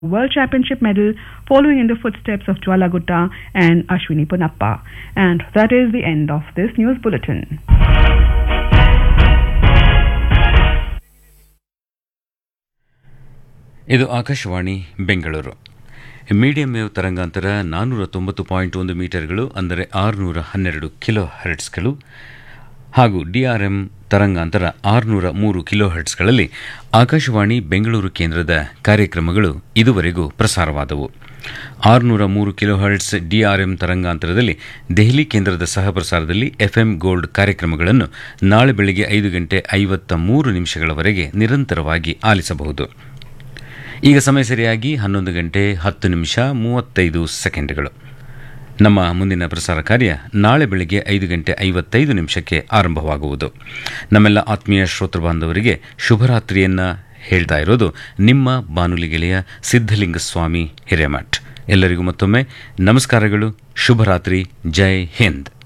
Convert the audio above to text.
World Championship medal following in the footsteps of Jwala Gutta and Ashwini Punappa. And that is the end of this news bulletin. ಇದು Akashvani Bengaluru medium wave ತರಂಗಾಂತರ ನಾನ್ನೂರ ತೊಂಬತ್ತು point ಒಂದು ಮೀಟರ್ಗಳು ಅಂದರೆ ಆರುನೂರ ಹನ್ನೆರಡು kilo ಹರ್ಟ್ಸ್ಗಳು ಹಾಗೂ ಡಿಆರ್ಎಂ ತರಂಗಾಂತರ ಆರುನೂರ ಮೂರು ಕಿಲೋ ಹರ್ಟ್ಸ್ಗಳಲ್ಲಿ ಆಕಾಶವಾಣಿ ಬೆಂಗಳೂರು ಕೇಂದ್ರದ ಕಾರ್ಯಕ್ರಮಗಳು ಇದುವರೆಗೂ ಪ್ರಸಾರವಾದವು ಆರುನೂರ ಮೂರು ಕಿಲೋ ಹರ್ಟ್ಸ್ ಡಿಆರ್ಎಂ ತರಂಗಾಂತರದಲ್ಲಿ ದೆಹಲಿ ಕೇಂದ್ರದ ಸಹಪ್ರಸಾರದಲ್ಲಿ ಎಫ್ಎಂ ಗೋಲ್ಡ್ ಕಾರ್ಯಕ್ರಮಗಳನ್ನು ನಾಳೆ ಬೆಳಗ್ಗೆ ಐದು ಗಂಟೆ ಐವತ್ತ ಮೂರು ನಿಮಿಷಗಳವರೆಗೆ ನಿರಂತರವಾಗಿ ಆಲಿಸಬಹುದು ಈಗ ಸಮಯ ಸರಿಯಾಗಿ ಹನ್ನೊಂದು ಗಂಟೆ ಹತ್ತು ನಿಮಿಷ ಮೂವತ್ತೈದು ಸೆಕೆಂಡ್ಗಳು ನಮ್ಮ ಮುಂದಿನ ಪ್ರಸಾರ ಕಾರ್ಯ ನಾಳೆ ಬೆಳಗ್ಗೆ ಐದು ಗಂಟೆ ಐವತ್ತೈದು ನಿಮಿಷಕ್ಕೆ ಆರಂಭವಾಗುವುದು ನಮ್ಮೆಲ್ಲ ಆತ್ಮೀಯ ಶ್ರೋತೃ ಬಾಂಧವರಿಗೆ ಶುಭರಾತ್ರಿಯನ್ನ ಹೇಳ್ತಾ ಇರೋದು ನಿಮ್ಮ ಬಾನುಲಿ ಗೆಳೆಯ ಸಿದ್ಧಲಿಂಗ ಸ್ವಾಮಿ ಹಿರೇಮಠ್ ಎಲ್ಲರಿಗೂ ಮತ್ತೊಮ್ಮೆ ನಮಸ್ಕಾರಗಳು ಶುಭರಾತ್ರಿ ಜೈ ಹಿಂದ್